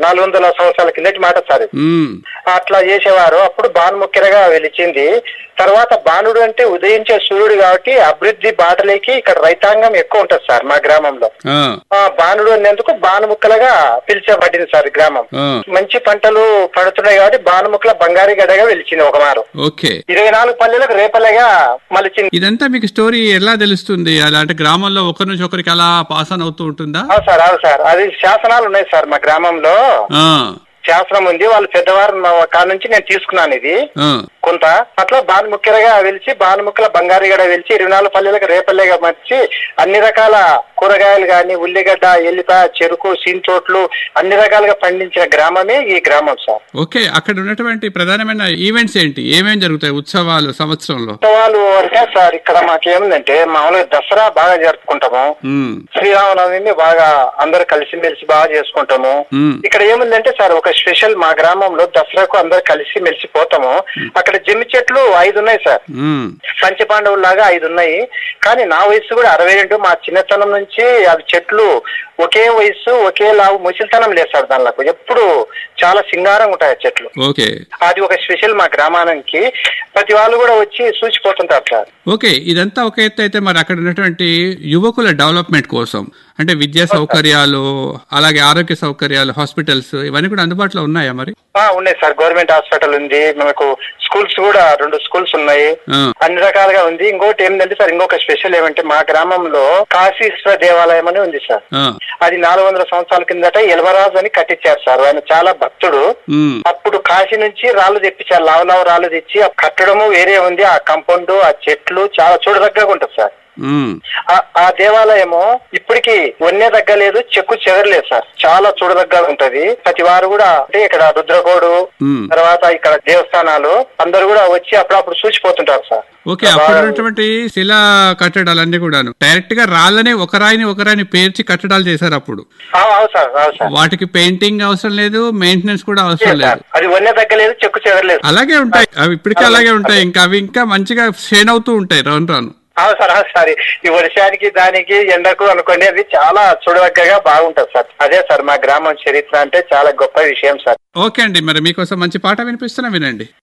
నాలుగు వందల సంవత్సరాల కిందటి మాట సార్ ఇది. ఉమ్, అట్లా చేసేవారు అప్పుడు భానుముఖ్యగా వెలిచింది తర్వాత బాణుడు అంటే ఉదయించే సూర్యుడు కాబట్టి అభివృద్ధి బాటలేకి ఇక్కడ రైతాంగం ఎక్కువ ఉంటుంది సార్ మా గ్రామంలో ఆ, ఆ బాణుడు అనేందుకు బాణముక్కలుగా పిలిచబడింది సార్ ఈ గ్రామం ఆ, మంచి పంటలు పడుతున్నాయి కాబట్టి బాణముక్కల బంగారు గడగా వెలిచింది ఒక మారు ఓకే ఇరవై నాలుగు పల్లెలకు రేపలేగా మలిచింది ఇదంతా మీకు స్టోరీ ఎలా తెలుస్తుంది అలా అంటే గ్రామంలో ఒకరి నుంచి ఒకరికి అలా పాస్ ఆన్ అవుతూ ఉంటుందా అవును సార్ అవును సార్ అది శాసనాలు ఉన్నాయి సార్ మా గ్రామంలో ఆ, శాసనం ఉంది వాళ్ళు పెద్దవారు మా కాడ నుంచి నేను తీసుకున్నాను ఇది ఆ, కొంత అట్లా భానుముఖ్యలుగా వెలిచి భానుముక్కల బంగారు గడ వెలిచి ఇరవై నాలుగు పల్లెలకు రేపల్లెగా మర్చి అన్ని రకాల కూరగాయలు గాని ఉల్లిగడ్డ ఎల్లిపాయ చెరుకు సీంచోట్లు అన్ని రకాలుగా పండించిన గ్రామమే ఈ గ్రామం సార్ ఓకే అక్కడ ఉన్నటువంటి ప్రధానమైన ఈవెంట్స్ ఏంటి ఏమేం జరుగుతాయి ఉత్సవాలు సంవత్సరంలో ఉత్సవాలు అంటే సార్ ఇక్కడ మాకేముందంటే మామూలుగా దసరా బాగా జరుపుకుంటాము ఉమ్, శ్రీరామనవమి బాగా అందరు కలిసిమెలిసి బాగా చేసుకుంటాము ఉమ్, ఇక్కడ ఏముందంటే సార్ ఒక స్పెషల్ మా గ్రామంలో దసరాకు అందరు కలిసి మెలిసి పోతాము అక్కడ జమ్మి చెట్లు ఐదు ఉన్నాయి సార్ ఉమ్, పంచపాండవుల్లాగా ఐదు ఉన్నాయి కానీ నా వయసు కూడా అరవై రెండు మా చిన్నతనం నుంచి అవి చెట్లు ఒకే వయసు ఒకే లావు ముసిలితనం లేదు సార్ దానిలకు ఎప్పుడు చాలా సింగారంగా ఉంటాయి ఆ చెట్లు ఓకే అది ఒక స్పెషల్ మా గ్రామానికి ప్రతి వాళ్ళు కూడా వచ్చి చూసిపోతుంటారు సార్ ఓకే ఇదంతా ఒక ఎత్తు అయితే మరి అక్కడ ఉన్నటువంటి యువకుల డెవలప్మెంట్ కోసం అంటే విద్యా సౌకర్యాలు అలాగే ఆరోగ్య సౌకర్యాలు హాస్పిటల్స్ ఇవన్నీ కూడా అందుబాటులో ఉన్నాయా మరి ఆ, ఉన్నాయి సార్ గవర్నమెంట్ హాస్పిటల్ ఉంది మనకు స్కూల్స్ కూడా రెండు స్కూల్స్ ఉన్నాయి ఆ, అన్ని రకాలుగా ఉంది ఇంకోటి ఏంటంటే సార్ ఇంకొక స్పెషల్ ఏమంటే మా గ్రామంలో కాశీశ్వర దేవాలయం అని ఉంది సార్ ఆ, అది నాలుగు వందల సంవత్సరాల కిందట యలవరాజు అని కట్టించారు సార్ ఆయన చాలా భక్తుడు ఉమ్, అప్పుడు కాశీ నుంచి రాళ్ళు తెప్పించారు లావు లావు రాళ్ళు తెచ్చి ఆ కట్టడము వేరే ఉంది ఆ కంపౌండ్ ఆ చెట్లు చాలా చూడదగ్గగా ఉంటుంది సార్ ఉమ్, ఆ- ఆ దేవాలయము ఇప్పటికి వన్య తగ్గలేదు చెక్కు చెదరలేదు సార్ చాలా చూడదగ్గగా ఉంటది ప్రతి వారు కూడా అంటే ఇక్కడ రుద్రకోడు ఉమ్. తర్వాత ఇక్కడ దేవస్థానాలు అందరు కూడా వచ్చి అప్పుడప్పుడు చూసిపోతుంటారు సార్ ఓకే అప్పుడు ఉన్నటువంటి శిలా కట్టడాలన్నీ కూడాను డైరెక్ట్ గా రాళ్ళనే ఒక రాయిని ఒక రాయిని పేర్చి కట్టడాలు చేశారు అప్పుడు ఆ, అవును సార్ అవును సార్ వాటికి పెయింటింగ్ అవసరం లేదు మెయింటెనెన్స్ కూడా అవసరం లేదు సార్ అది వన్య తగ్గలేదు చెక్కు చెదరలేదు అలాగే ఉంటాయి అవి ఇప్పటికీ అలాగే ఉంటాయి ఇంకా అవి ఇంకా మంచిగా షేన్ అవుతూ ఉంటాయి రాను రాను అవును సార్ అవును సార్ ఈ వర్షానికి దానికి ఎండకు అనుకోండి అది చాలా చూడదగ్గగా బాగుంటది సార్ అదే సార్ మా గ్రామం చరిత్ర అంటే చాలా గొప్ప విషయం సార్ ఓకే అండి మరి మీకోసం మంచి పాట వినిపిస్తున్నా వినండి